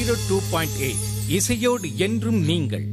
zero two point eight இசையோடு என்றும் நீங்கள்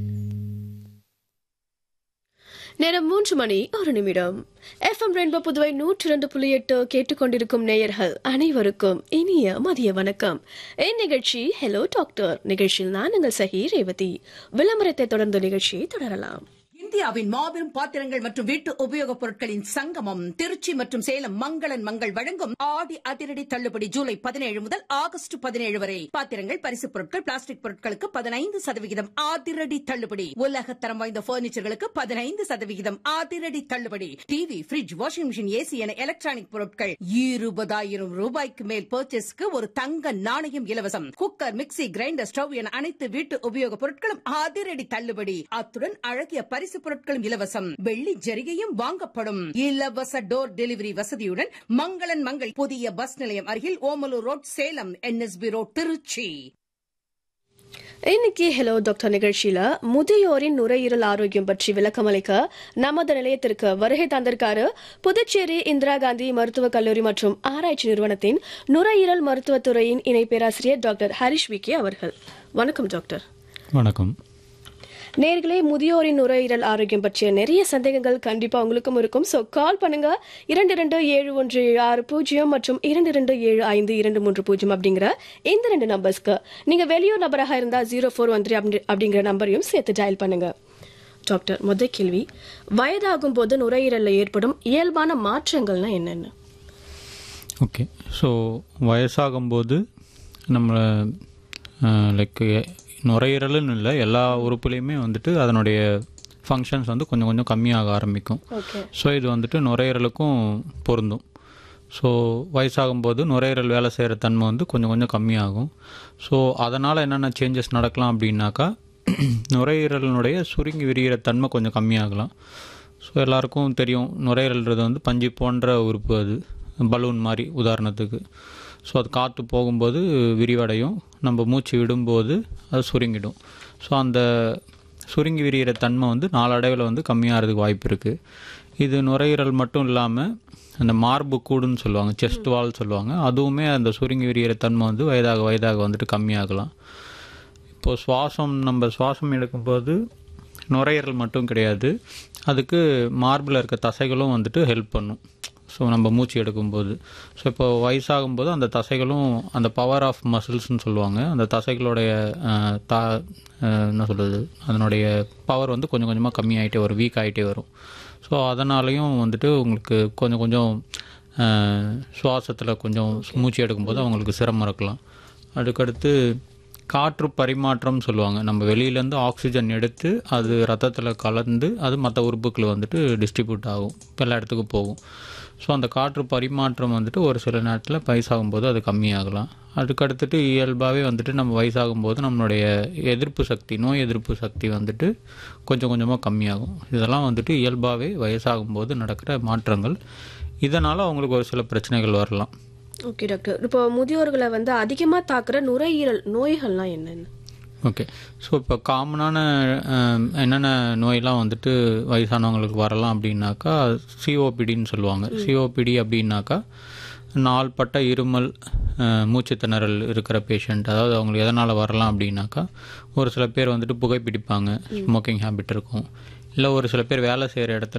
நேரம் மூன்று மணி ஒரு நிமிடம் எஃப்எம் ரெயின்போ புதுவை நூற்றி இரண்டு புள்ளி எட்டு கேட்டுக்கொண்டிருக்கும் நேயர்கள் அனைவருக்கும் இனிய மதிய வணக்கம் இந்நிகழ்ச்சி ஹலோ டாக்டர் நிகழ்ச்சியில் நான் உங்கள் சகி ரேவதி விளம்பரத்தை தொடர்ந்து நிகழ்ச்சியை தொடரலாம் இந்தியாவின் மாபெரும் பாத்திரங்கள் மற்றும் வீட்டு உபயோகப் பொருட்களின் சங்கமம் திருச்சி மற்றும் சேலம் மங்களன் மங்கள் வழங்கும் ஆடி அதிரடி தள்ளுபடி ஜூலை பதினேழு முதல் ஆகஸ்ட் பதினேழு வரை பாத்திரங்கள் பரிசுப் பொருட்கள் பிளாஸ்டிக் பொருட்களுக்கு பதினைந்து சதவிகிதம் அதிரடி தள்ளுபடி உலகத்தரம் வாய்ந்த பர்னிச்சர்களுக்கு பதினைந்து சதவிகிதம் அதிரடி தள்ளுபடி TV fridge washing machine AC என எலக்ட்ரானிக் பொருட்கள் இருபதாயிரம் ரூபாய்க்கு மேல் பர்ச்சேஸ்க்கு ஒரு தங்க நாணயம் இலவசம் குக்கர் மிக்ஸி கிரைண்டர் ஸ்டவ் என அனைத்து வீட்டு உபயோகப் பொருட்களும் அதிரடி தள்ளுபடி அத்துடன் அழகிய பரிசு பொருட்களும் இலவசம் வெள்ளி ஜரிகையும் வாங்கப்படும் இலவச டோர் டெலிவரி வசதியுடன் மங்களன் மங்கள் புதிய பஸ் நிலையம் அருகில் Omalur road Salem NSP road Trichy இன்னைக்கு ஹலோ டாக்டர் நிகழ்ச்சியில முதியோரின் நுரையீரல் ஆரோக்கியம் பற்றி விளக்கமளிக்க நமது நிலையத்திற்கு வருகை தந்திருக்காரு புதுச்சேரி இந்திரா காந்தி மருத்துவக் கல்லூரி மற்றும் ஆராய்ச்சி நிறுவனத்தின் நுரையீரல் மருத்துவத்துறையின் இணை பேராசிரியர் டாக்டர் ஹரிஷ் விகே அவர்கள் வணக்கம் டாக்டர் வணக்கம் நேர்களே முதியோரின் நுரையீரல் ஆரோக்கியம் பற்றிய நிறைய சந்தேகங்கள் கண்டிப்பா உங்களுக்கும் இருக்கும் சோ கால் பண்ணுங்க இரண்டு இரண்டு ஏழு ஒன்று ஏழு ஆறு பூஜ்ஜியம் மற்றும் இரண்டு இரண்டு ஏழு ஐந்து இரண்டு மூன்று பூஜ்ஜியம் அப்படிங்கிற இந்த ரெண்டு நம்பர்ஸ்க்கு நீங்க வெளியூர் நபராக இருந்தா ஜீரோ ஃபோர் ஒன் த்ரீ அப்படிங்கிற நம்பரையும் சேர்த்து டயல் பண்ணுங்க டாக்டர் முதல் கேள்வி வயதாகும் போது நுரையீரல்ல ஏற்படும் இயல்பான மாற்றங்கள்னா என்னென்ன ஓகே ஸோ வயசாகும்போது நம்மளை லைக் நுரையீரல்னு இல்லை எல்லா உறுப்புலையுமே வந்துட்டு அதனுடைய ஃபங்க்ஷன்ஸ் வந்து கொஞ்சம் கொஞ்சம் கம்மியாக ஆரம்பிக்கும் ஓகே ஸோ இது வந்துட்டு நுரையீரலுக்கும் பொருந்தும் ஸோ வயசாகும்போது நுரையீரல் வேலை செய்கிற தன்மை வந்து கொஞ்சம் கொஞ்சம் கம்மியாகும் ஸோ அதனால் என்னென்ன சேஞ்சஸ் நடக்கலாம் அப்படின்னாக்கா நுரையீரலினுடைய சுருங்கி விரிகிற தன்மை கொஞ்சம் கம்மியாகலாம் ஸோ எல்லாருக்கும் தெரியும் நுரையீரல்ன்றது வந்து பஞ்சு போன்ற உறுப்பு அது பலூன் மாதிரி உதாரணத்துக்கு ஸோ அது காற்று போகும்போது விரிவடையும் நம்ம மூச்சு விடும்போது அது சுருங்கிடும் ஸோ அந்த சுருங்கி விரிகிற தன்மை வந்து நாளடைவில் வந்து கம்மியாகிறதுக்கு வாய்ப்பு இருக்குது இது நுரையீரல் மட்டும் இல்லாமல் அந்த மார்பு கூடுன்னு சொல்லுவாங்க செஸ்ட் வால் சொல்லுவாங்க அதுவுமே அந்த சுருங்கி விரிகிற தன்மை வந்து வயதாக வயதாக வந்துட்டு கம்மியாகலாம் இப்போது சுவாசம் நம்ம சுவாசம் எடுக்கும்போது நுரையீரல் மட்டும் கிடையாது அதுக்கு மார்பில் இருக்க தசைகளும் வந்துட்டு ஹெல்ப் பண்ணும் ஸோ நம்ம மூச்சு எடுக்கும்போது ஸோ இப்போ வயசாகும்போது அந்த தசைகளும் அந்த பவர் ஆஃப் மசில்ஸ்னு சொல்லுவாங்க அந்த தசைகளுடைய அஹ், தா அஹ், என்ன சொல்கிறது அதனுடைய பவர் வந்து கொஞ்சம் கொஞ்சமாக கம்மியாயிட்டே வரும் வீக் ஆகிட்டே வரும் ஸோ அதனாலையும் வந்துட்டு உங்களுக்கு கொஞ்சம் கொஞ்சம் சுவாசத்தில் கொஞ்சம் மூச்சு எடுக்கும்போது அவங்களுக்கு சிரமம் இருக்கலாம் அதுக்கடுத்து காற்று பரிமாற்றம் சொல்லுவாங்க நம்ம வெளியிலேருந்து ஆக்சிஜன் எடுத்து அது ரத்தத்தில் கலந்து அது மற்ற உறுப்புகள் வந்துட்டு டிஸ்ட்ரிபியூட் ஆகும் எல்லா இடத்துக்கும் போகும் ஸோ அந்த காற்று பரிமாற்றம் வந்துட்டு ஒரு சில நேரத்தில் வயசாகும்போது அது கம்மியாகலாம் அதுக்கடுத்துட்டு இயல்பாகவே வந்துட்டு நம்ம வயசாகும்போது நம்மளுடைய எதிர்ப்பு சக்தி நோய் எதிர்ப்பு சக்தி வந்துட்டு கொஞ்சம் கொஞ்சமாக கம்மியாகும் இதெல்லாம் வந்துட்டு இயல்பாகவே வயசாகும்போது நடக்கிற மாற்றங்கள் இதனால் அவங்களுக்கு ஒரு சில பிரச்சனைகள் வரலாம் ஓகே டாக்டர் இப்போ முதியோர்களை வந்து அதிகமா தாக்குற நுரையீரல் நோய்கள்லாம் என்னென்ன ஓகே ஸோ இப்போ காமனான அஹ், என்னென்ன நோயெல்லாம் வந்துட்டு வயசானவங்களுக்கு வரலாம் அப்படின்னாக்கா சிஓபிடின்னு சொல்லுவாங்க சிஓபிடி அப்படின்னாக்கா நாள்பட்ட இருமல் அஹ், மூச்சுத் திணறல் இருக்கிற பேஷண்ட் அதாவது அவங்களுக்கு எதனால் வரலாம் அப்படின்னாக்கா ஒரு சில பேர் வந்துட்டு புகைப்பிடிப்பாங்க ஸ்மோக்கிங் ஹேபிட் இருக்கும் இல்லை ஒரு சில பேர் வேலை செய்கிற இடத்துல